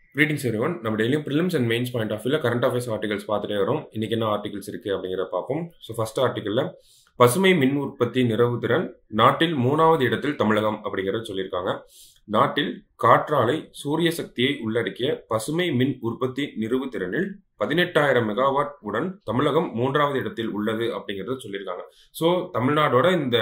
greetings everyone நம்ம டெய்லியும் prelims and mains point of வியூவில் கரண்ட் அஃபேர்ஸ் ஆர்டிகல்ஸ் பார்த்துட்டே வரோம் இன்னைக்கு என்ன ஆர்டிகல்ஸ் இருக்குது அப்படிங்கிறத பார்ப்போம் ஸோ ஃபர்ஸ்ட் ஆர்டிக்கலில் பசுமை மின் உற்பத்தி நிறைவு திறன் நாட்டில் மூணாவது இடத்தில் தமிழகம் அப்படிங்கிறத சொல்லியிருக்காங்க நாட்டில் காற்றாலை சூரிய சக்தியை உள்ளடக்கிய பசுமை மின் உற்பத்தி நிறைவு திறனில் பதினெட்டாயிரம் மெகாவாட் உடன் தமிழகம் மூன்றாவது இடத்தில் உள்ளது அப்படிங்கிறத சொல்லியிருக்காங்க ஸோ தமிழ்நாடோட இந்த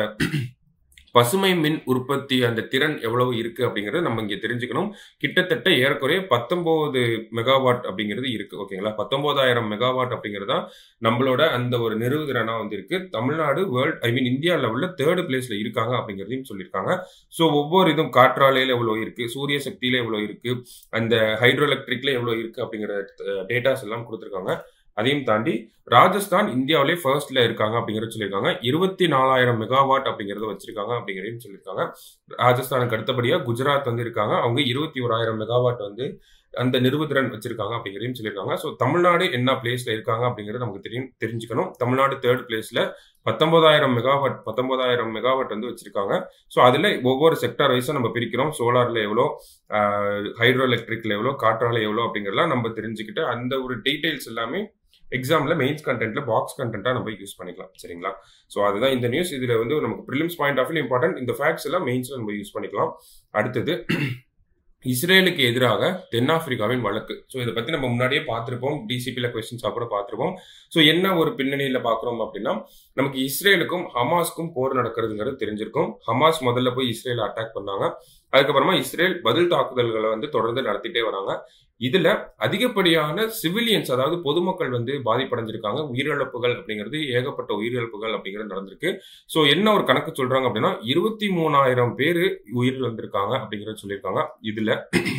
பசுமை மின் உற்பத்தி அந்த திறன் எவ்வளவு இருக்கு அப்படிங்கறத நம்ம இங்க தெரிஞ்சுக்கணும் கிட்டத்தட்ட ஏறக்குறைய பத்தொன்பது மெகாவாட் அப்படிங்கிறது இருக்கு ஓகேங்களா பத்தொன்பதாயிரம் மெகாவாட் அப்படிங்கிறது தான் நம்மளோட அந்த ஒரு நிறுவு திறனா வந்து இருக்கு Tamil Nadu world I mean India லெவல்ல தேர்ட் பிளேஸ்ல இருக்காங்க அப்படிங்கிறதையும் சொல்லியிருக்காங்க ஸோ ஒவ்வொரு இதுவும் காற்றாலையில எவ்வளவு இருக்கு சூரிய சக்தியில எவ்வளவு இருக்கு அந்த ஹைட்ரோ எலக்ட்ரிக்ல எவ்வளவு இருக்கு அப்படிங்கிற டேட்டாஸ் எல்லாம் கொடுத்துருக்காங்க அதையும் தாண்டி ராஜஸ்தான் இந்தியாவிலே ஃபர்ஸ்ட்ல இருக்காங்க அப்படிங்கறத சொல்லியிருக்காங்க இருபத்தி நாலாயிரம் மெகாவாட் அப்படிங்கறத வச்சிருக்காங்க அப்படிங்கறதையும் சொல்லியிருக்காங்க ராஜஸ்தானுக்கு அடுத்தபடியா குஜராத் வந்து இருக்காங்க அவங்க இருபத்தி ஓராயிரம் மெகாவாட் வந்து அந்த நிறுவுதிறன் வச்சிருக்காங்க அப்படிங்கிறதையும் சொல்லியிருக்காங்க ஸோ தமிழ்நாடு என்ன பிளேஸ்ல இருக்காங்க அப்படிங்கிறது நமக்கு தெரியும் தெரிஞ்சுக்கணும் தமிழ்நாடு தேர்ட் பிளேஸ்ல பத்தொன்பதாயிரம் மெகாவாட் பத்தொன்பதாயிரம் மெகாவாட் வந்து வச்சிருக்காங்க ஸோ அதுல ஒவ்வொரு செக்டார் வைஸா நம்ம பிரிக்கிறோம் சோலார்ல எவ்வளோ ஹைட்ரோ எலக்ட்ரிக்ல எவ்வளோ காற்றாலை எவ்வளோ அப்படிங்கிறதெல்லாம் நம்ம தெரிஞ்சுக்கிட்டு அந்த ஒரு டீடைல்ஸ் எல்லாமே எக்ஸாம்ல மெயின்ஸ் கண்டென்ட்ல பாக்ஸ் கண்டென்ட்டா நம்ம யூஸ் பண்ணிக்கலாம் சரிங்களா ஸோ அதுதான் இந்த நியூஸ் இதுல வந்து நமக்கு prelims point of view important இந்த ஃபேக்ட்ஸ் எல்லாம் மெயின்ஸ்ல நம்ம யூஸ் பண்ணிக்கலாம் அடுத்தது இஸ்ரேலுக்கு எதிராக தென்னாப்பிரிக்காவின் வழக்கு ஸோ இதை பத்தி நம்ம முன்னாடியே பார்த்துருப்போம் டிசிபியில் கொஸ்டின்ஸாக கூட பார்த்துருப்போம் ஸோ என்ன ஒரு பின்னணியில் பார்க்குறோம் அப்படின்னா நமக்கு இஸ்ரேலுக்கும் ஹமாஸ்க்கும் போர் நடக்கிறதுங்கிறது தெரிஞ்சிருக்கும் ஹமாஸ் முதல்ல போய் இஸ்ரேலை அட்டாக் பண்ணாங்க அதுக்கப்புறமா இஸ்ரேல் பதில் தாக்குதல்களை வந்து தொடர்ந்து நடத்திட்டே வராங்க இதுல அதிகப்படியான சிவிலியன்ஸ் அதாவது பொதுமக்கள் வந்து பாதிப்படைஞ்சிருக்காங்க உயிரிழப்புகள் அப்படிங்கிறது ஏகப்பட்ட உயிரிழப்புகள் அப்படிங்கிறது நடந்திருக்கு ஸோ என்ன ஒரு கணக்கு சொல்றாங்க அப்படின்னா இருபத்தி மூணாயிரம் பேர் உயிரிழந்திருக்காங்க அப்படிங்கிறத சொல்லியிருக்காங்க இதுல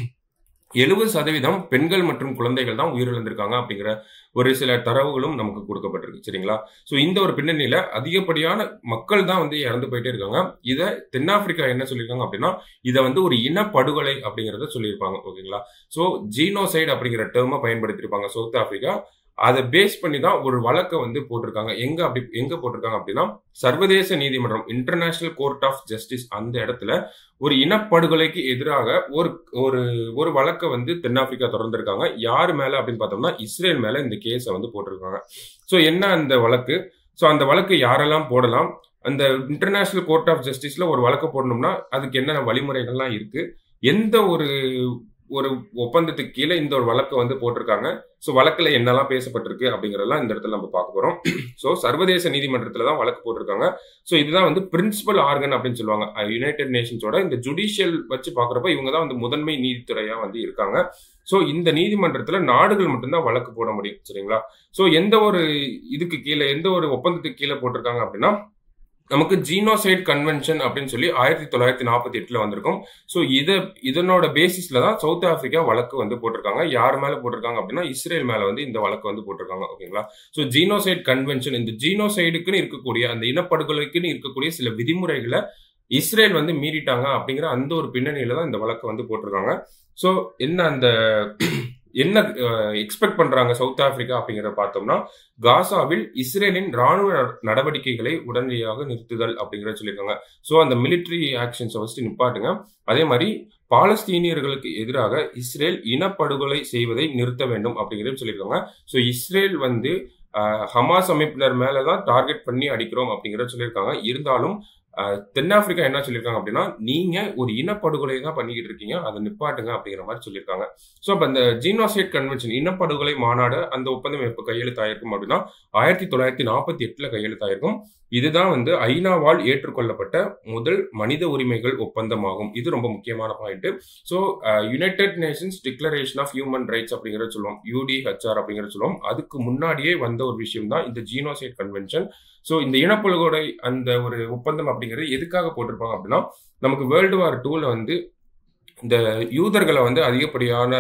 எழுபது சதவீதம் பெண்கள் மற்றும் குழந்தைகள் தான் உயிரிழந்திருக்காங்க அப்படிங்கிற ஒரு சில தரவுகளும் நமக்கு கொடுக்கப்பட்டிருக்கு சரிங்களா ஸோ இந்த ஒரு பின்னணியில அதிகப்படியான மக்கள் தான் வந்து இறந்து போயிட்டே இருக்காங்க இதை தென்னாப்பிரிக்கா என்ன சொல்லியிருக்காங்க அப்படின்னா இதை வந்து ஒரு இனப்படுகொலை அப்படிங்கிறத சொல்லியிருப்பாங்க ஓகேங்களா ஸோ ஜீனோசைடு அப்படிங்கிற டேர்மை பயன்படுத்தியிருப்பாங்க சவுத் ஆப்பிரிக்கா அதை பேஸ் பண்ணி தான் ஒரு வழக்கை வந்து போட்டிருக்காங்க எங்க அப்படி எங்க போட்டிருக்காங்க அப்படின்னா சர்வதேச நீதிமன்றம் இன்டர்நேஷனல் கோர்ட் ஆஃப் ஜஸ்டிஸ் அந்த இடத்துல ஒரு இனப்படுகொலைக்கு எதிராக ஒரு ஒரு ஒரு வழக்கை வந்து தென்னாப்பிரிக்கா தொடர்ந்திருக்காங்க யார் மேல அப்படின்னு பார்த்தோம்னா இஸ்ரேல் மேல இந்த கேஸை வந்து போட்டிருக்காங்க ஸோ என்ன அந்த வழக்கு ஸோ அந்த வழக்கு யாரெல்லாம் போடலாம் அந்த இன்டர்நேஷனல் கோர்ட் ஆஃப் ஜஸ்டிஸ்ல ஒரு வழக்கு போடணும்னா அதுக்கு என்னென்ன வழிமுறைகள்லாம் இருக்கு எந்த ஒரு ஒரு ஒப்பந்தத்துக்கு கீழே இந்த ஒரு வழக்கை வந்து போட்டிருக்காங்க ஸோ வழக்கில் என்னெல்லாம் பேசப்பட்டிருக்கு அப்படிங்கிறதெல்லாம் இந்த இடத்துல நம்ம பார்க்க போகிறோம் ஸோ சர்வதேச நீதிமன்றத்தில் தான் வழக்கு போட்டிருக்காங்க ஸோ இதுதான் வந்து பிரின்சிபல் ஆர்கன் அப்படின்னு சொல்லுவாங்க யுனைடெட் நேஷன்ஸோட இந்த ஜுடிஷியல் வச்சு பார்க்குறப்ப இவங்க தான் வந்து முதன்மை நீதித்துறையாக வந்து இருக்காங்க ஸோ இந்த நீதிமன்றத்தில் நாடுகள் மட்டும்தான் வழக்கு போட முடியும் சரிங்களா ஸோ எந்த ஒரு இதுக்கு கீழே எந்த ஒரு ஒப்பந்தத்துக்கு கீழே போட்டிருக்காங்க அப்படின்னா நமக்கு ஜீனோசைட் கன்வென்ஷன் அப்படின்னு சொல்லி ஆயிரத்தி தொள்ளாயிரத்தி நாற்பத்தி எட்டுல வந்திருக்கும் ஸோ இதை இதனோட பேசிஸ்ல தான் சவுத் ஆப்பிரிக்கா வழக்கு வந்து போட்டிருக்காங்க யார் மேல போட்டிருக்காங்க அப்படின்னா இஸ்ரேல் மேல வந்து இந்த வழக்கு வந்து போட்டிருக்காங்க ஓகேங்களா ஸோ ஜீனோசைட் கன்வென்ஷன் இந்த ஜீனோசைடுக்குன்னு இருக்கக்கூடிய அந்த இனப்படுகொலைக்குன்னு இருக்கக்கூடிய சில விதிமுறைகளை இஸ்ரேல் வந்து மீறிட்டாங்க அப்படிங்கிற அந்த ஒரு பின்னணியில தான் இந்த வழக்கு வந்து போட்டிருக்காங்க ஸோ என்ன அந்த என்ன எக்ஸ்பெக்ட் பண்றாங்க சவுத் ஆப்பிரிக்கா அப்படிங்கிறத பார்த்தோம்னா காசாவில் இஸ்ரேலின் ராணுவ நடவடிக்கைகளை உடனடியாக நிறுத்துதல் அப்படிங்கிறத சொல்லியிருக்காங்க ஸோ அந்த மிலிட்ரி ஆக்ஷன்ஸை ஃபர்ஸ்ட் நிப்பாட்டுங்க அதே மாதிரி பாலஸ்தீனியர்களுக்கு எதிராக இஸ்ரேல் இனப்படுகொலை செய்வதை நிறுத்த வேண்டும் அப்படிங்கிறத சொல்லியிருக்காங்க ஸோ இஸ்ரேல் வந்து ஹமாஸ் அமைப்பினர் மேலதான் டார்கெட் பண்ணி அடிக்கிறோம் அப்படிங்கிறத சொல்லியிருக்காங்க இருந்தாலும் தென்னாப்பிரிக்கா என்ன சொல்லியிருக்காங்க அப்படின்னா நீங்க ஒரு இனப்படுகொலை தான் பண்ணிக்கிட்டு இருக்கீங்க அதை நிப்பாட்டுங்க அப்படிங்கிற மாதிரி சொல்லியிருக்காங்க ஸோ அப்போ அந்த ஜீனோசைட் கன்வென்ஷன் இனப்படுகொலை மாநாடு அந்த ஒப்பந்தம் எப்போ கையெழுத்தாயிருக்கும் அப்படின்னா ஆயிரத்தி தொள்ளாயிரத்தி நாற்பத்தி எட்டுல கையெழுத்தாயிருக்கும் இதுதான் வந்து ஐநாவால் ஏற்றுக்கொள்ளப்பட்ட முதல் மனித உரிமைகள் ஒப்பந்தமாகும் இது ரொம்ப முக்கியமான பாயிண்ட் so United Nations declaration of human rights அப்படிங்கிறத சொல்லுவோம் யூடிஹெச்ஆர் அப்படிங்கிறத சொல்லுவோம் அதுக்கு முன்னாடியே வந்த ஒரு விஷயம் தான் இந்த ஜீனோசைட் கன்வென்ஷன் ஸோ இந்த இனப்படுகொலை அந்த ஒரு ஒப்பந்தம் அப்படிங்கிறது எதுக்காக போட்டிருப்பாங்க அப்படின்னா நமக்கு வேர்ல்டு வார் டூல வந்து இந்த யூதர்களை வந்து அதிகப்படியான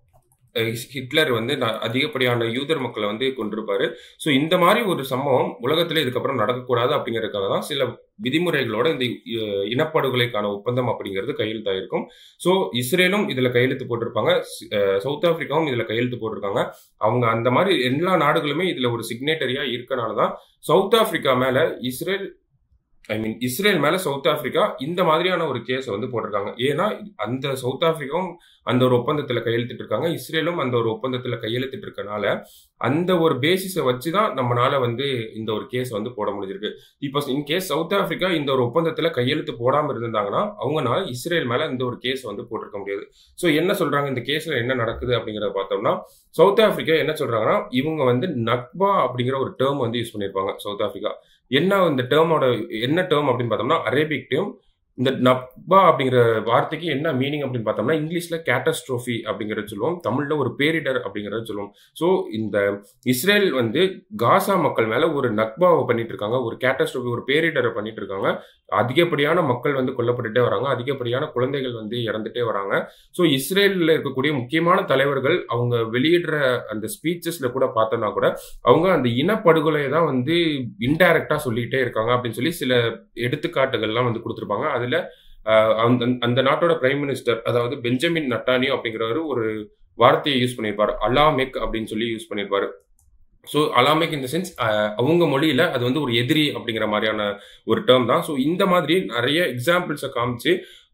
ஹிட்லர் வந்து அதிகப்படியான யூதர் மக்களை வந்து கொண்டிருப்பாரு ஸோ இந்த மாதிரி ஒரு சம்பவம் உலகத்துல இதுக்கப்புறம் நடக்கக்கூடாது அப்படிங்கிறதுக்காக தான் சில விதிமுறைகளோட இந்த இனப்படுகொலைக்கான ஒப்பந்தம் அப்படிங்கிறது கையெழுத்தாயிருக்கும் ஸோ இஸ்ரேலும் இதுல கையெழுத்து போட்டிருப்பாங்க சவுத் ஆப்பிரிக்காவும் இதுல கையெழுத்து போட்டிருக்காங்க அவங்க அந்த மாதிரி எல்லா நாடுகளுமே இதுல ஒரு சிக்னேட்டரியா இருக்கனால தான் சவுத் ஆப்பிரிக்கா மேல இஸ்ரேல் ஐ மீன் இஸ்ரேல் மேல சவுத் ஆப்பிரிக்கா இந்த மாதிரியான ஒரு கேஸை வந்து போட்டிருக்காங்க ஏன்னா அந்த சவுத் ஆப்பிரிக்காவும் அந்த ஒரு ஒப்பந்தத்துல கையெழுத்திட்டு இருக்காங்க இஸ்ரேலும் அந்த ஒரு ஒப்பந்தத்துல கையெழுத்திட்டு இருக்கனால அந்த ஒரு பேசிஸை வச்சு தான் நம்மளால வந்து இந்த ஒரு கேஸ் வந்து போட முடிஞ்சிருக்கு இப்போ இன் கேஸ் சவுத் ஆப்பிரிக்கா இந்த ஒரு ஒப்பந்தத்துல கையெழுத்து போடாம இருந்திருந்தாங்கன்னா அவங்கனால இஸ்ரேல் மேல இந்த ஒரு கேஸ் வந்து போட்டிருக்க முடியாது ஸோ என்ன சொல்றாங்க இந்த கேஸ்ல என்ன நடக்குது அப்படிங்கறத பார்த்தோம்னா சவுத் ஆப்பிரிக்கா என்ன சொல்றாங்கன்னா இவங்க வந்து நக்பா அப்படிங்கிற ஒரு டேர்ம் வந்து யூஸ் பண்ணியிருப்பாங்க சவுத் ஆப்பிரிக்கா என்ன இந்த டேர்மோட என்ன டேர்ம் அப்படின்னு பார்த்தோம்னா அரேபிக் டேர்ம் இந்த நப்பா அப்படிங்கிற வார்த்தைக்கு என்ன மீனிங் அப்படின்னு பார்த்தோம்னா இங்கிலீஷ்ல கேட்டஸ்ட்ரோஃபி அப்படிங்கறத சொல்லுவோம் தமிழ்ல ஒரு பேரிடர் அப்படிங்கறத சொல்லுவோம் ஸோ இந்த இஸ்ரேல் வந்து காசா மக்கள் மேல ஒரு நக்பாவை பண்ணிட்டு இருக்காங்க ஒரு கேட்டஸ்ட்ரோஃபி ஒரு பேரிடரை பண்ணிட்டு இருக்காங்க அதிகப்படியான மக்கள் வந்து கொல்லப்பட்டுட்டே வராங்க அதிகப்படியான குழந்தைகள் வந்து இறந்துட்டே வராங்க ஸோ இஸ்ரேலில் இருக்கக்கூடிய முக்கியமான தலைவர்கள் அவங்க வெளியிடுற அந்த ஸ்பீச்சஸ்ல கூட பார்த்தோம்னா கூட அவங்க அந்த இனப்படுகொலையை தான் வந்து இன்டைரக்டா சொல்லிக்கிட்டே இருக்காங்க அப்படின்னு சொல்லி சில எடுத்துக்காட்டுகள்லாம் வந்து கொடுத்துருப்பாங்க அதுல அந்த அந்த நாட்டோட பிரைம் மினிஸ்டர் அதாவது பெஞ்சமின் நட்டானியோ அப்படிங்கிறவர் ஒரு வார்த்தையை யூஸ் பண்ணியிருப்பாரு அலாமெக் அப்படின்னு சொல்லி யூஸ் பண்ணியிருப்பாரு ஸோ அலாமிக் இந்த சென்ஸ் அவங்க மொழியில அது வந்து ஒரு எதிரி அப்படிங்கிற மாதிரியான ஒரு டேர்ம் தான் ஸோ இந்த மாதிரி நிறைய எக்ஸாம்பிள்ஸை காமிச்சு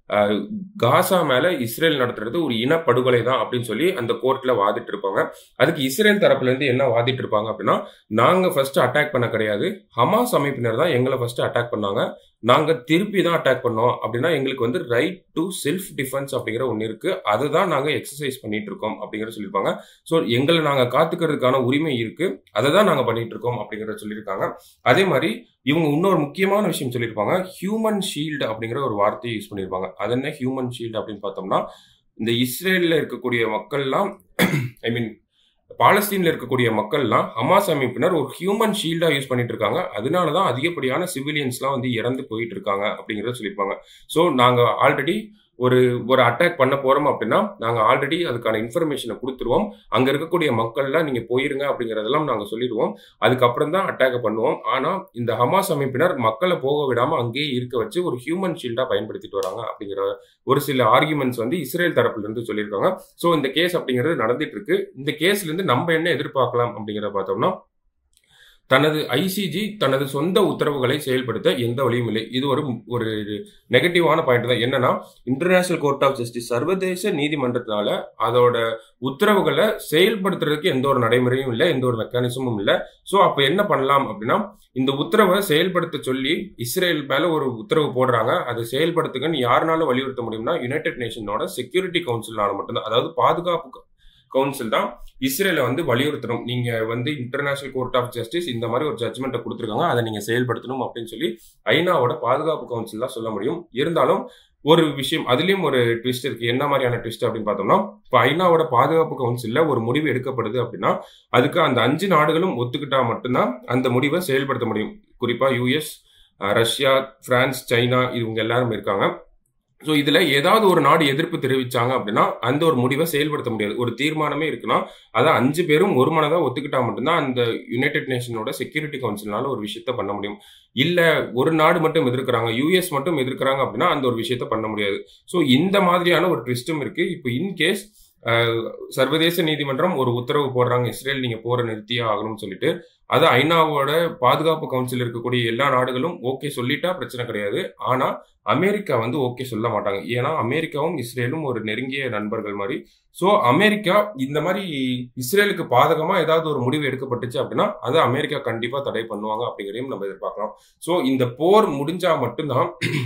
காசா மேல இஸ்ரேல் நடத்துறது ஒரு இனப்படுகொலை தான் அப்படின்னு சொல்லி அந்த கோர்ட்ல வாதிட்டு இருப்பாங்க அதுக்கு இஸ்ரேல் தரப்புல இருந்து என்ன வாதிட்டு இருப்பாங்க அப்படின்னா நாங்க ஃபர்ஸ்ட் அட்டாக் பண்ண கிடையாது ஹமாஸ் அமைப்பினர் தான் எங்களை ஃபர்ஸ்ட் அட்டாக் பண்ணாங்க நாங்க திருப்பி தான் அட்டாக் பண்ணோம் அப்படின்னா எங்களுக்கு வந்து ரைட் டு செல்ஃப் டிஃபென்ஸ் அப்படிங்கிற ஒன்று இருக்கு அதுதான் நாங்க எக்ஸசைஸ் பண்ணிட்டு இருக்கோம் அப்படிங்கிற சொல்லியிருப்பாங்க ஸோ எங்களை நாங்க காத்துக்கிறதுக்கான உரிமை இருக்கு அதை தான் நாங்க பண்ணிட்டு இருக்கோம் அப்படிங்கிறத சொல்லியிருக்காங்க அதே மாதிரி இவங்க இன்னொரு முக்கியமான விஷயம் சொல்லியிருப்பாங்க ஹியூமன் ஷீல்டு அப்படிங்கிற ஒரு வார்த்தையை யூஸ் பண்ணியிருப்பாங்க அது என்ன ஹியூமன் ஷீல்டு அப்படின்னு பார்த்தோம்னா இந்த இஸ்ரேலில் இருக்கக்கூடிய மக்கள்லாம் ஐ மீன் பாலஸ்தீன்ல இருக்கக்கூடிய மக்கள்லாம் ஹமாஸ் அமைப்பினர் ஒரு ஹியூமன் ஷீல்டா யூஸ் பண்ணிட்டு இருக்காங்க அதனால தான் அதிகப்படியான சிவிலியன்ஸ்லாம் வந்து இறந்து போயிட்டு இருக்காங்க அப்படிங்கிறத சொல்லியிருப்பாங்க ஸோ நாங்கள் ஆல்ரெடி ஒரு ஒரு அட்டாக் பண்ண போறோம் அப்படின்னா நாங்கள் ஆல்ரெடி அதுக்கான இன்ஃபர்மேஷனை கொடுத்துருவோம் அங்க இருக்கக்கூடிய மக்கள்லாம் நீங்க போயிருங்க அப்படிங்கறதெல்லாம் நாங்கள் சொல்லிடுவோம் அதுக்கப்புறம் தான் அட்டாக் பண்ணுவோம் ஆனா இந்த ஹமாஸ் அமைப்பினர் மக்களை போக விடாம அங்கேயே இருக்க வச்சு ஒரு ஹியூமன் ஷீல்டா பயன்படுத்திட்டு வராங்க அப்படிங்கிற ஒரு சில ஆர்குமெண்ட்ஸ் வந்து இஸ்ரேல் தரப்புல இருந்து சொல்லியிருக்காங்க ஸோ இந்த கேஸ் அப்படிங்கிறது நடந்துட்டு இருக்கு இந்த கேஸ்ல இருந்து நம்ம என்ன எதிர்பார்க்கலாம் அப்படிங்கிறத பார்த்தோம்னா தனது ஐசிஜி தனது சொந்த உத்தரவுகளை செயல்படுத்த எந்த வழியும் இல்லை இது ஒரு ஒரு நெகட்டிவான பாயிண்ட் தான் என்னன்னா இன்டர்நேஷனல் கோர்ட் ஆஃப் ஜஸ்டிஸ் சர்வதேச நீதிமன்றத்தினால அதோட உத்தரவுகளை செயல்படுத்துறதுக்கு எந்த ஒரு நடைமுறையும் இல்லை எந்த ஒரு மெக்கானிசமும் இல்லை ஸோ அப்போ என்ன பண்ணலாம் அப்படின்னா இந்த உத்தரவை செயல்படுத்த சொல்லி இஸ்ரேல் மேல ஒரு உத்தரவு போடுறாங்க அதை செயல்படுத்துங்கன்னு யாருனாலும் வலியுறுத்த முடியும்னா யுனைடெட் நேஷனோட செக்யூரிட்டி கவுன்சில்னால மட்டும்தான் அதாவது பாதுகாப்பு கவுன்சில் தான் இஸ்ரேலை வந்து வலியுறுத்தணும் நீங்க வந்து இன்டர்நேஷனல் கோர்ட் ஆஃப் ஜஸ்டிஸ் இந்த மாதிரி ஒரு ஜட்மெண்ட்டை கொடுத்துருக்காங்க அதை நீங்க செயல்படுத்தணும் அப்படின்னு சொல்லி ஐநாவோட பாதுகாப்பு கவுன்சில் தான் சொல்ல முடியும் இருந்தாலும் ஒரு விஷயம் அதுலயும் ஒரு ட்விஸ்ட் இருக்கு என்ன மாதிரியான ட்விஸ்ட் அப்படின்னு பார்த்தோம்னா இப்போ ஐநாவோட பாதுகாப்பு கவுன்சில்ல ஒரு முடிவு எடுக்கப்படுது அப்படின்னா அதுக்கு அந்த அஞ்சு நாடுகளும் ஒத்துக்கிட்டா மட்டும்தான் அந்த முடிவை செயல்படுத்த முடியும் குறிப்பா யூஎஸ் ரஷ்யா பிரான்ஸ் சைனா இவங்க எல்லாரும் இருக்காங்க ஸோ இதுல ஏதாவது ஒரு நாடு எதிர்ப்பு தெரிவிச்சாங்க அப்படின்னா அந்த ஒரு முடிவை செயல்படுத்த முடியாது ஒரு தீர்மானமே இருக்குன்னா அதை அஞ்சு பேரும் ஒரு மனதா ஒத்துக்கிட்டா மட்டும்தான் அந்த யுனைடெட் நேஷனோட செக்யூரிட்டி கவுன்சில்னால ஒரு விஷயத்த பண்ண முடியும் இல்ல ஒரு நாடு மட்டும் எதிர்க்கிறாங்க யூஎஸ் மட்டும் எதிர்க்கிறாங்க அப்படின்னா அந்த ஒரு விஷயத்த பண்ண முடியாது ஸோ இந்த மாதிரியான ஒரு ட்விஸ்டும் இருக்கு இப்போ இன்கேஸ் சர்வதேச நீதிமன்றம் ஒரு உத்தரவு போடுறாங்க இஸ்ரேல் நீங்க போற நிறுத்தியே ஆகணும்னு சொல்லிட்டு அது ஐநாவோட பாதுகாப்பு கவுன்சில் இருக்கக்கூடிய எல்லா நாடுகளும் ஓகே சொல்லிட்டா பிரச்சனை கிடையாது ஆனா அமெரிக்கா வந்து ஓகே சொல்ல மாட்டாங்க ஏன்னா அமெரிக்காவும் இஸ்ரேலும் ஒரு நெருங்கிய நண்பர்கள் மாதிரி ஸோ அமெரிக்கா இந்த மாதிரி இஸ்ரேலுக்கு பாதகமா ஏதாவது ஒரு முடிவு எடுக்கப்பட்டுச்சு அப்படின்னா அதை அமெரிக்கா கண்டிப்பா தடை பண்ணுவாங்க அப்படிங்கிறதையும் நம்ம எதிர்பார்க்கலாம் ஸோ இந்த போர் முடிஞ்சா மட்டும்தான்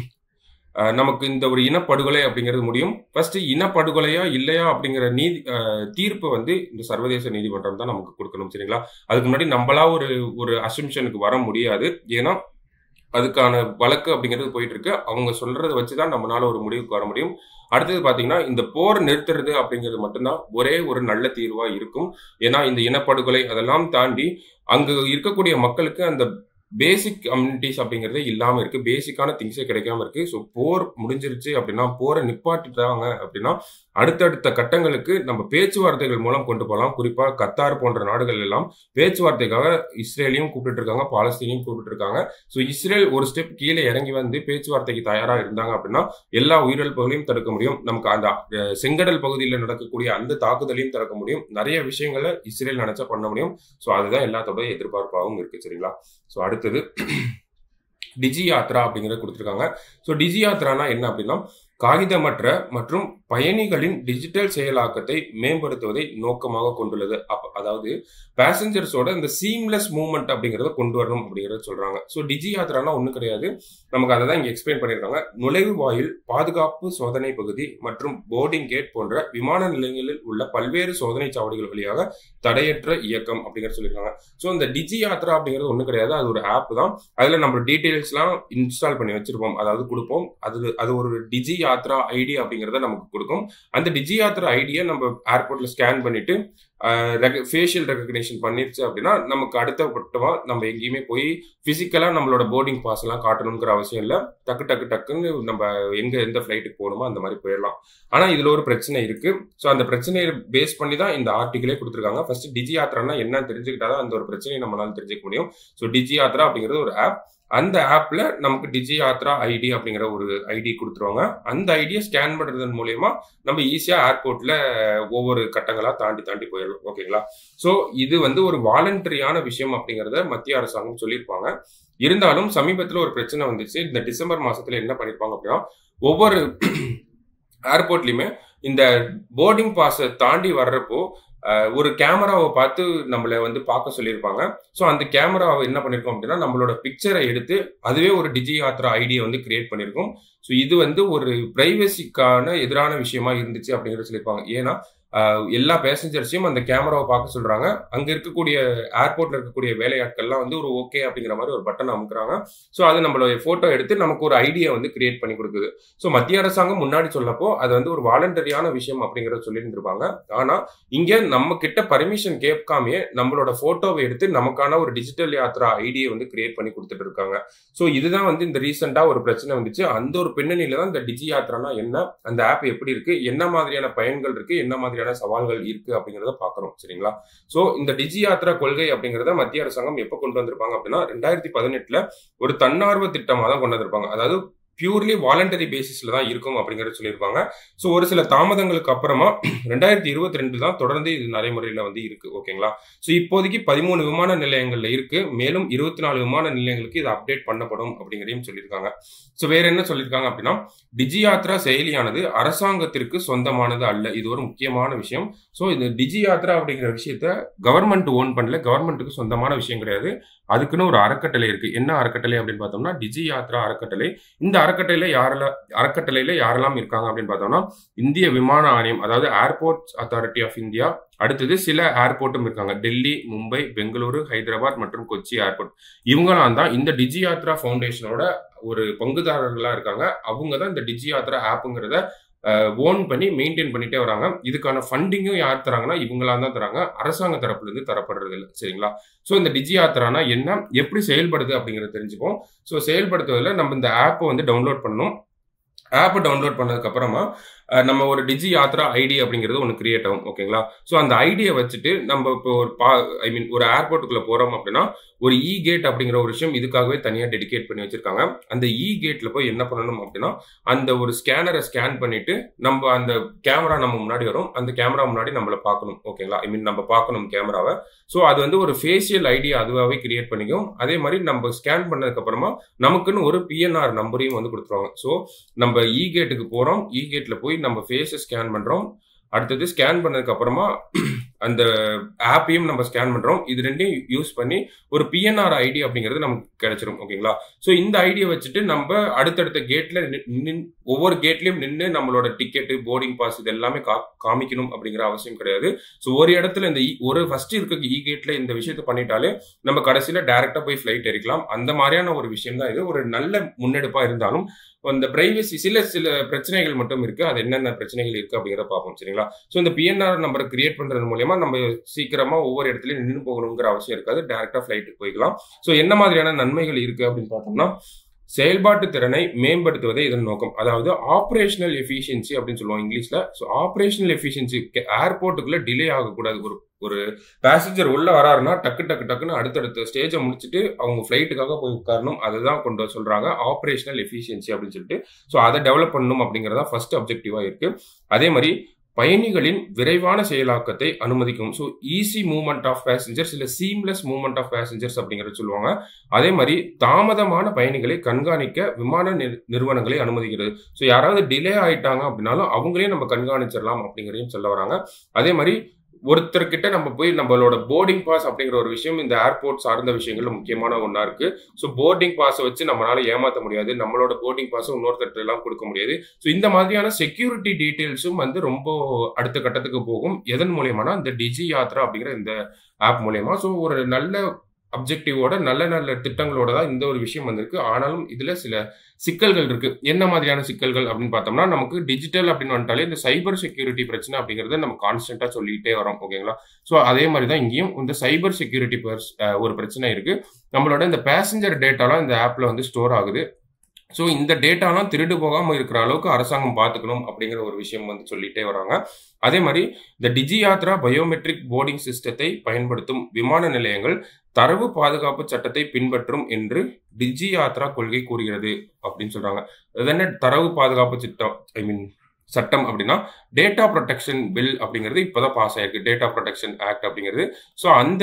நமக்கு இந்த ஒரு இனப்படுகொலை அப்படிங்கிறது முடியும் ஃபர்ஸ்ட் இனப்படுகொலையா இல்லையா அப்படிங்கிற நீதி தீர்ப்பு வந்து இந்த சர்வதேச நீதிமன்றம் தான் நமக்கு கொடுக்கணும் சரிங்களா அதுக்கு முன்னாடி நம்மளா ஒரு ஒரு அசம்ஷனுக்கு வர முடியாது ஏன்னா அதுக்கான வழக்கு அப்படிங்கிறது போயிட்டு இருக்கு அவங்க சொல்றதை வச்சுதான் நம்மளால ஒரு முடிவுக்கு வர முடியும் அடுத்தது பாத்தீங்கன்னா இந்த போர் நிறுத்துறது அப்படிங்கிறது மட்டும்தான் ஒரே ஒரு நல்ல தீர்வா இருக்கும் ஏன்னா இந்த இனப்படுகொலை அதெல்லாம் தாண்டி அங்க இருக்கக்கூடிய மக்களுக்கு அந்த பேசிக் கம்யூனிட்டிஸ் அப்படிங்கிறதே இல்லாம இருக்கு பேசிக்கான திங்ஸே கிடைக்காம இருக்கு ஸோ போர் முடிஞ்சிருச்சு அப்படின்னா போரை நிப்பாட்டிட்டாங்க அப்படின்னா அடுத்தடுத்த கட்டங்களுக்கு நம்ம பேச்சுவார்த்தைகள் மூலம் கொண்டு போகலாம் குறிப்பா கத்தார் போன்ற நாடுகள் எல்லாம் பேச்சுவார்த்தைக்காக இஸ்ரேலையும் கூப்பிட்டு இருக்காங்க பாலஸ்தீனையும் கூப்பிட்டு இருக்காங்க ஸோ இஸ்ரேல் ஒரு ஸ்டெப் கீழே இறங்கி வந்து பேச்சுவார்த்தைக்கு தயாரா இருந்தாங்க அப்படின்னா எல்லா உயிரிழப்புகளையும் தடுக்க முடியும் நமக்கு அந்த செங்கடல் பகுதியில் நடக்கக்கூடிய அந்த தாக்குதலையும் தடுக்க முடியும் நிறைய விஷயங்களை இஸ்ரேல் நினைச்சா பண்ண முடியும் ஸோ அதுதான் எல்லாத்தோட எதிர்பார்ப்பாகவும் இருக்கு சரிங்களா ஸோ அடுத்தது டிஜி யாத்ரா அப்படிங்கிறத கொடுத்துருக்காங்க ஸோ டிஜி யாத்ரானா என்ன அப்படின்னா காகிதமற்ற மற்றும் பயணிகளின் டிஜிட்டல் செயலாக்கத்தை மேம்படுத்துவதை நோக்கமாக கொண்டுள்ளது அப்ப அதாவது பேசஞ்சர்ஸோட இந்த சீம்லெஸ் மூவ்மெண்ட் அப்படிங்கிறத கொண்டு வரணும் அப்படிங்கிறத சொல்றாங்க ஸோ டிஜி யாத்ரானா ஒன்றும் கிடையாது நமக்கு அதை தான் இங்கே எக்ஸ்பிளைன் பண்ணியிருக்காங்க நுழைவு வாயில் பாதுகாப்பு சோதனை பகுதி மற்றும் போர்டிங் கேட் போன்ற விமான நிலையங்களில் உள்ள பல்வேறு சோதனை சாவடிகள் வழியாக தடையற்ற இயக்கம் அப்படிங்கிறத சொல்லியிருக்காங்க ஸோ இந்த டிஜி யாத்ரா அப்படிங்கிறது ஒன்றும் கிடையாது அது ஒரு ஆப் தான் அதில் நம்ம டீட்டெயில்ஸ்லாம் இன்ஸ்டால் பண்ணி வச்சிருப்போம் அதாவது கொடுப்போம் அது அது ஒரு டிஜி யாத்ரா ஐடி அப்படிங்கிறத நமக்கு கொடுக்கும் அந்த டிஜி யாத்ரா ஐடியை நம்ம ஏர்போர்ட்ல ஸ்கேன் பண்ணிட்டு ஃபேஷியல் ரெகக்னேஷன் பண்ணிருச்சு அப்படின்னா நமக்கு அடுத்த பட்டமா நம்ம எங்கேயுமே போய் பிசிக்கலா நம்மளோட போர்டிங் பாஸ் எல்லாம் காட்டணுங்கிற அவசியம் இல்லை டக்கு டக்கு டக்குன்னு நம்ம எங்க எந்த ஃபிளைட்டுக்கு போகணுமோ அந்த மாதிரி போயிடலாம் ஆனா இதுல ஒரு பிரச்சனை இருக்கு ஸோ அந்த பிரச்சனையை பேஸ் பண்ணி தான் இந்த ஆர்டிகிளே கொடுத்துருக்காங்க ஃபர்ஸ்ட் டிஜி யாத்ரானா என்ன தெரிஞ்சுக்கிட்டாதான் அந்த ஒரு பிரச்சனையை நம்மளால தெரிஞ்சுக்க முடியும் ஸோ டிஜி யாத்ரா அப்படிங்கிறது ஒரு ஆப் அந்த ஆப்ல நமக்கு டிஜி யாத்ரா ஐடி அப்படிங்கிற ஒரு ஐடி கொடுத்துருவாங்க அந்த ஐடியை ஸ்கேன் பண்றதன் மூலயமா நம்ம ஈஸியா ஏர்போர்ட்ல ஒவ்வொரு கட்டங்களா தாண்டி தாண்டி போயிடலாம் ஓகேங்களா ஸோ இது வந்து ஒரு வாலண்டரியான விஷயம் அப்படிங்கிறத மத்திய அரசாங்கம் சொல்லியிருப்பாங்க இருந்தாலும் சமீபத்தில் ஒரு பிரச்சனை வந்துச்சு இந்த டிசம்பர் மாசத்துல என்ன பண்ணிருப்பாங்க அப்படின்னா ஒவ்வொரு ஏர்போர்ட்லயுமே இந்த போர்டிங் பாஸை தாண்டி வர்றப்போ ஒரு கேமராவை பார்த்து நம்மளை வந்து பார்க்க சொல்லியிருப்பாங்க ஸோ அந்த கேமராவை என்ன பண்ணியிருக்கோம் அப்படின்னா நம்மளோட பிக்சரை எடுத்து அதுவே ஒரு டிஜி யாத்ரா ஐடியை வந்து கிரியேட் பண்ணியிருக்கோம் ஸோ இது வந்து ஒரு பிரைவசிக்கான எதிரான விஷயமா இருந்துச்சு அப்படிங்கிறத சொல்லியிருப்பாங்க ஏன்னா எல்லா பேசஞ்சர்ஸையும் அந்த கேமராவை பார்க்க சொல்றாங்க அங்க இருக்கக்கூடிய ஏர்போர்ட்ல இருக்கக்கூடிய வேலையாட்கள்லாம் வந்து ஒரு ஓகே அப்படிங்கிற மாதிரி ஒரு பட்டன் அமுக்குறாங்க ஸோ அது நம்மளோட போட்டோ எடுத்து நமக்கு ஒரு ஐடியா வந்து கிரியேட் பண்ணி கொடுக்குது ஸோ மத்திய அரசாங்கம் முன்னாடி சொல்லப்போ அது வந்து ஒரு வாலண்டரியான விஷயம் அப்படிங்கிறத சொல்லியிருந்திருப்பாங்க ஆனா இங்க நம்ம கிட்ட பர்மிஷன் கேட்காமே நம்மளோட போட்டோவை எடுத்து நமக்கான ஒரு டிஜிட்டல் யாத்ரா ஐடியை வந்து கிரியேட் பண்ணி கொடுத்துட்டு இருக்காங்க ஸோ இதுதான் வந்து இந்த ரீசெண்டா ஒரு பிரச்சனை வந்துச்சு அந்த ஒரு பின்னணியில தான் இந்த டிஜி யாத்ரானா என்ன அந்த ஆப் எப்படி இருக்கு என்ன மாதிரியான பயன்கள் இருக்கு என்ன மாதிரியான மாதிரியான சவால்கள் இருக்கு அப்படிங்கறத பாக்குறோம் சரிங்களா சோ இந்த டிஜி யாத்ரா கொள்கை அப்படிங்கறத மத்திய அரசாங்கம் எப்ப கொண்டு வந்திருப்பாங்க அப்படின்னா ரெண்டாயிரத்தி பதினெட்டுல ஒரு தன்னார்வ திட்டமா தான் கொண்டு வந்திருப்பாங்க அதாவது பியூர்லி வாலண்டரி பேசிஸ்ல தான் இருக்கும் அப்படிங்கறத சொல்லியிருப்பாங்க ஸோ ஒரு சில தாமதங்களுக்கு அப்புறமா ரெண்டாயிரத்தி இருபத்தி ரெண்டு தான் தொடர்ந்து இது நடைமுறையில வந்து இருக்கு ஓகேங்களா ஸோ இப்போதைக்கு பதிமூணு விமான நிலையங்கள்ல இருக்கு மேலும் இருபத்தி நாலு விமான நிலையங்களுக்கு இது அப்டேட் பண்ணப்படும் அப்படிங்கிறதையும் சொல்லியிருக்காங்க ஸோ வேற என்ன சொல்லியிருக்காங்க அப்படின்னா டிஜி யாத்ரா செயலியானது அரசாங்கத்திற்கு சொந்தமானது அல்ல இது ஒரு முக்கியமான விஷயம் ஸோ இந்த டிஜி யாத்ரா அப்படிங்கிற விஷயத்த கவர்மெண்ட் ஓன் பண்ணல கவர்மெண்ட்டுக்கு சொந்தமான விஷயம் கிடையாது அதுக்குன்னு ஒரு அறக்கட்டளை இருக்கு என்ன அறக்கட்டளை அப்படின்னு பார்த்தோம்னா டிஜி யாத்ரா அறக்கட்டளை இந்த அறக்கட்டளையில யாரெல்லாம் அறக்கட்டளையில யாரெல்லாம் இருக்காங்க அப்படின்னு பார்த்தோம்னா இந்திய விமான ஆணையம் அதாவது ஏர்போர்ட்ஸ் அத்தாரிட்டி ஆஃப் இந்தியா அடுத்தது சில ஏர்போர்ட்டும் இருக்காங்க டெல்லி மும்பை பெங்களூரு ஹைதராபாத் மற்றும் கொச்சி ஏர்போர்ட் இவங்களாம் தான் இந்த டிஜி யாத்ரா ஃபவுண்டேஷனோட ஒரு பங்குதாரர்களா இருக்காங்க அவங்க தான் இந்த டிஜி யாத்ரா ஆப்புங்கிறத ஓன் பண்ணி மெயின்டைன் பண்ணிட்டே வராங்க இதுக்கான ஃபண்டிங்கும் யார் தராங்கன்னா இவங்களா தான் தராங்க அரசாங்க தரப்புல இருந்து தரப்படுறது இல்லை சரிங்களா ஸோ இந்த டிஜி யாத்ரானா என்ன எப்படி செயல்படுது அப்படிங்கறத தெரிஞ்சுப்போம் ஸோ செயல்படுத்துவதில் நம்ம இந்த ஆப்பை வந்து டவுன்லோட் பண்ணணும் ஆப்பை டவுன்லோட் பண்ணதுக்கு அப்புறமா நம்ம ஒரு டிஜி யாத்ரா ஐடி அப்படிங்கிறது ஒன்று கிரியேட் ஆகும் ஓகேங்களா ஸோ அந்த ஐடியை வச்சுட்டு நம்ம இப்போ ஒரு பா ஐ மீன் ஒரு ஏர்போர்ட்டுக்குள்ள போறோம் அப்படின்னா ஒரு இ கேட் அப்படிங்கிற ஒரு விஷயம் இதுக்காகவே தனியாக டெடிகேட் பண்ணி வச்சிருக்காங்க அந்த இ கேட்ல போய் என்ன பண்ணணும் அப்படின்னா அந்த ஒரு ஸ்கேனரை ஸ்கேன் பண்ணிட்டு நம்ம அந்த கேமரா நம்ம முன்னாடி வரும் அந்த கேமரா முன்னாடி நம்மளை பார்க்கணும் ஓகேங்களா ஐ மீன் நம்ம பார்க்கணும் கேமராவை ஸோ அது வந்து ஒரு ஃபேஷியல் ஐடி அதுவாகவே கிரியேட் பண்ணிக்கும் அதே மாதிரி நம்ம ஸ்கேன் பண்ணதுக்கு அப்புறமா நமக்குன்னு ஒரு பிஎன்ஆர் நம்பரையும் வந்து கொடுத்துருவாங்க ஸோ நம்ம இ கேட்டுக்கு போறோம் இ கேட்ல போய் நம்ம ஃபேஸை ஸ்கேன் பண்றோம் அடுத்தது ஸ்கேன் பண்ணதுக்கு அப்புறமா அந்த ஆப்பையும் நம்ம ஸ்கேன் பண்றோம் இது ரெண்டையும் யூஸ் பண்ணி ஒரு பிஎன்ஆர் ஐடி அப்படிங்கிறது நமக்கு கிடைச்சிரும் ஓகேங்களா ஸோ இந்த ஐடியை வச்சுட்டு நம்ம அடுத்தடுத்த கேட்ல ஒவ்வொரு கேட்லயும் நின்று நம்மளோட டிக்கெட்டு போர்டிங் பாஸ் இது எல்லாமே காமிக்கணும் அப்படிங்கிற அவசியம் கிடையாது ஸோ ஒரு இடத்துல இந்த ஒரு ஃபர்ஸ்ட் இருக்க இ கேட்ல இந்த விஷயத்த பண்ணிட்டாலே நம்ம கடைசியில டைரக்டா போய் ஃபிளைட் எடுக்கலாம் அந்த மாதிரியான ஒரு விஷயம் தான் இது ஒரு நல்ல முன்னெடுப்பா இருந்தாலும் அந்த பிரைவசி சில சில பிரச்சனைகள் மட்டும் இருக்கு அது என்னென்ன பிரச்சனைகள் இருக்கு அப்படிங்கிறத பார்ப்போம் சரிங்களா ஸோ இந்த பிஎன்ஆர் நம்பரை கிரியேட் பண்றது மூலியமா நம்ம சீக்கிரமா ஒவ்வொரு இடத்துலயும் நின்று போகணுங்கிற அவசியம் இருக்காது டேரக்டா ஃபிளைட்டுக்கு போய்க்கலாம் ஸோ என்ன மாதிரியான நன்மைகள் இருக்கு அப்படின்னு பார்த்தோம்னா செயல்பாட்டு திறனை மேம்படுத்துவதே இதன் நோக்கம் அதாவது ஆப்ரேஷனல் எஃபிஷியன்சி அப்படின்னு சொல்லுவோம் இங்கிலீஷ்ல ஸோ ஆப்ரேஷனல் எஃபிஷியன்சி ஏர்போர்ட்டுக்குள்ள டிலே ஆகக்கூடாது ஒரு ஒரு பேசஞ்சர் உள்ள வராருன்னா டக்கு டக்கு டக்குன்னு அடுத்தடுத்த ஸ்டேஜை முடிச்சுட்டு அவங்க ஃபிளைட்டுக்காக போய் உட்காரணும் அதுதான் கொண்டு வர சொல்றாங்க ஆப்ரேஷனல் எஃபிஷியன்சி அப்படின்னு சொல்லிட்டு ஸோ அதை டெவலப் பண்ணணும் அப்படிங்கிறதா ஃபர்ஸ்ட் அப்ஜெக்டிவா இருக்கு அதே மாதிரி பயணிகளின் விரைவான செயலாக்கத்தை அனுமதிக்கும் so easy movement of passengers இல்லை சீம்லெஸ் மூவ்மெண்ட் ஆஃப் பேசஞ்சர்ஸ் அப்படிங்கிறத சொல்லுவாங்க அதே மாதிரி தாமதமான பயணிகளை கண்காணிக்க விமான நிறுவனங்களை அனுமதிக்கிறது ஸோ யாராவது டிலே ஆயிட்டாங்க அப்படின்னாலும் அவங்களையும் நம்ம கண்காணிச்சிடலாம் அப்படிங்கிறதையும் சொல்ல வராங்க அதே மாதிரி ஒருத்தர்கிட்ட நம்ம போய் நம்மளோட போர்டிங் பாஸ் அப்படிங்கிற ஒரு விஷயம் இந்த ஏர்போர்ட் சார்ந்த விஷயங்கள்ல முக்கியமான ஒன்றா இருக்கு ஸோ போர்டிங் பாஸை வச்சு நம்மளால ஏமாற்ற முடியாது நம்மளோட போர்டிங் பாஸை இன்னொருத்தர் எல்லாம் கொடுக்க முடியாது ஸோ இந்த மாதிரியான செக்யூரிட்டி டீட்டெயில்ஸும் வந்து ரொம்ப அடுத்த கட்டத்துக்கு போகும் எதன் மூலியமானா இந்த டிஜி யாத்ரா அப்படிங்கிற இந்த ஆப் மூலயமா ஸோ ஒரு நல்ல அப்ஜெக்டிவோட நல்ல நல்ல திட்டங்களோட தான் இந்த ஒரு விஷயம் வந்திருக்கு ஆனாலும் இதுல சில சிக்கல்கள் இருக்கு என்ன மாதிரியான சிக்கல்கள் அப்படின்னு பார்த்தோம்னா நமக்கு டிஜிட்டல் அப்படின்னு வந்துட்டாலே இந்த சைபர் செக்யூரிட்டி பிரச்சனை அப்படிங்கறத நம்ம கான்ஸ்டன்டா சொல்லிட்டே வரோம் ஓகேங்களா ஸோ அதே மாதிரி தான் இங்கேயும் இந்த சைபர் செக்யூரிட்டி ஒரு பிரச்சனை இருக்கு நம்மளோட இந்த பேசஞ்சர் டேட்டாலாம் இந்த ஆப்ல வந்து ஸ்டோர் ஆகுது ஸோ இந்த டேட்டாலாம் திருடு போகாமல் இருக்கிற அளவுக்கு அரசாங்கம் பார்த்துக்கணும் அப்படிங்கிற ஒரு விஷயம் வந்து சொல்லிட்டே வராங்க அதே மாதிரி இந்த டிஜி யாத்ரா பயோமெட்ரிக் போர்டிங் சிஸ்டத்தை பயன்படுத்தும் விமான நிலையங்கள் தரவு பாதுகாப்பு சட்டத்தை பின்பற்றும் என்று டிஜி யாத்ரா கொள்கை கூறுகிறது அப்படின்னு சொல்றாங்க அது என்ன தரவு பாதுகாப்பு சட்டம் ஐ மீன் சட்டம் அப்படின்னா டேட்டா ப்ரொடெக்ஷன் பில் அப்படிங்கிறது இப்போதான் பாஸ் ஆயிருக்கு டேட்டா ப்ரொடெக்ஷன் ஆக்ட் அப்படிங்கிறது ஸோ அந்த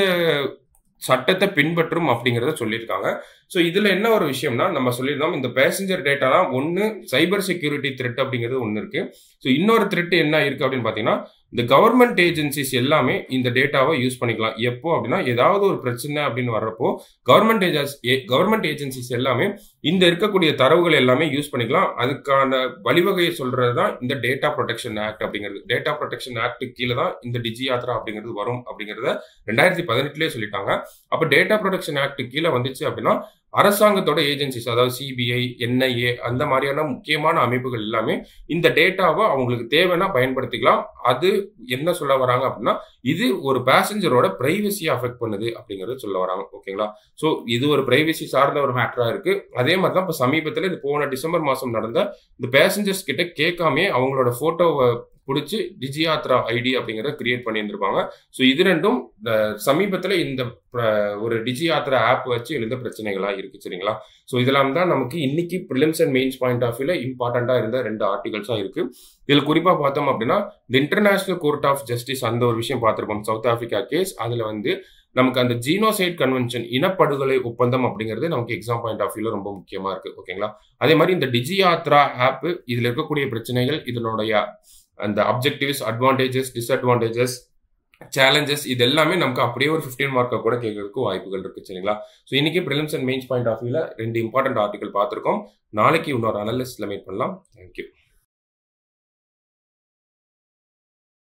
சட்டத்தை பின்பற்றும் அப்படிங்கிறத சொல்லியிருக்காங்க ஸோ இதில் என்ன ஒரு விஷயம்னா நம்ம சொல்லியிருந்தோம் இந்த பேசஞ்சர் டேட்டாலாம் ஒன்று சைபர் செக்யூரிட்டி த்ரெட் அப்படிங்கிறது ஒன்று இருக்கு ஸோ இன்னொரு த்ரெட் என்ன இருக்கு அப்படின்னு பார்த்தீங்கன்னா இந்த கவர்மெண்ட் ஏஜென்சிஸ் எல்லாமே இந்த டேட்டாவை யூஸ் பண்ணிக்கலாம் எப்போ அப்படின்னா ஏதாவது ஒரு பிரச்சனை அப்படின்னு வர்றப்போ கவர்மெண்ட் ஏஜென்சி கவர்மெண்ட் ஏஜென்சிஸ் எல்லாமே இந்த இருக்கக்கூடிய தரவுகள் எல்லாமே யூஸ் பண்ணிக்கலாம் அதுக்கான வழிவகையை சொல்றது தான் இந்த டேட்டா ப்ரொடெக்ஷன் ஆக்ட் அப்படிங்கிறது டேட்டா ப்ரொடெக்ஷன் ஆக்ட் கீழே தான் இந்த டிஜி யாத்ரா அப்படிங்கிறது வரும் அப்படிங்கிறத ரெண்டாயிரத்தி பதினெட்டுலேயே சொல்லிட்டாங்க அப்போ டேட்டா ப்ரொடெக்ஷன் ஆக்ட் கீழே வந்துச்சு அப்படின்னா அரசாங்கத்தோட ஏஜென்சிஸ் அதாவது சிபிஐ என்ஐஏ அந்த மாதிரியான முக்கியமான அமைப்புகள் எல்லாமே இந்த டேட்டாவை அவங்களுக்கு தேவைன்னா பயன்படுத்திக்கலாம் அது என்ன சொல்ல வராங்க அப்படின்னா இது ஒரு பேசஞ்சரோட பிரைவசியை அஃபெக்ட் பண்ணுது அப்படிங்கறத சொல்ல வராங்க ஓகேங்களா ஸோ இது ஒரு பிரைவசி சார்ந்த ஒரு மேட்டரா இருக்கு அதே மாதிரி தான் இப்போ சமீபத்தில் இது போன டிசம்பர் மாதம் நடந்த இந்த பேசஞ்சர்ஸ் கிட்ட கேட்காமே அவங்களோட போட்டோவை பிடிச்சி டிஜியாத்ரா ஐடி அப்படிங்கிறத கிரியேட் பண்ணியிருந்திருப்பாங்க ஸோ இது ரெண்டும் சமீபத்தில் இந்த ஒரு டிஜியாத்ரா ஆப் வச்சு எழுந்த பிரச்சனைகளாக இருக்கு சரிங்களா ஸோ இதெல்லாம் தான் நமக்கு இன்னைக்கு prelims and mains point of வியூல இம்பார்ட்டண்ட்டாக இருந்த ரெண்டு ஆர்டிகல்ஸாக இருக்கு இதில் குறிப்பாக பார்த்தோம் அப்படின்னா இந்த இன்டர்நேஷனல் கோர்ட் ஆஃப் ஜஸ்டிஸ் அந்த ஒரு விஷயம் பார்த்துருப்போம் சவுத் ஆஃப்ரிக்கா கேஸ் அதில் வந்து நமக்கு அந்த ஜீனோசைட் கன்வென்ஷன் இனப்படுகொலை ஒப்பந்தம் அப்படிங்கிறது நமக்கு எக்ஸாம் பாயிண்ட் ஆஃப் வியூல ரொம்ப முக்கியமா இருக்கு ஓகேங்களா அதே மாதிரி இந்த டிஜி யாத்ரா ஆப் இதுல இருக்கக்கூடிய பிரச்சனைகள் இதனுடைய அந்த அப்ஜெக்டிவ்ஸ் அட்வான்டேஜஸ் டிஸ்அட்வான்டேஜஸ் சேலஞ்சஸ் இது எல்லாமே நமக்கு அப்படியே ஒரு ஃபிஃப்டீன் மார்க்கை கூட கேட்கறதுக்கு வாய்ப்புகள் இருக்கு சரிங்களா ஸோ இன்னைக்கு prelims and mains point of வியூல ரெண்டு இம்பார்ட்டன்ட் ஆர்டிகல் பார்த்துருக்கோம் நாளைக்கு இன்னொரு அனலிஸ்ட்ல மீட் பண்ணலாம் தேங்க்யூ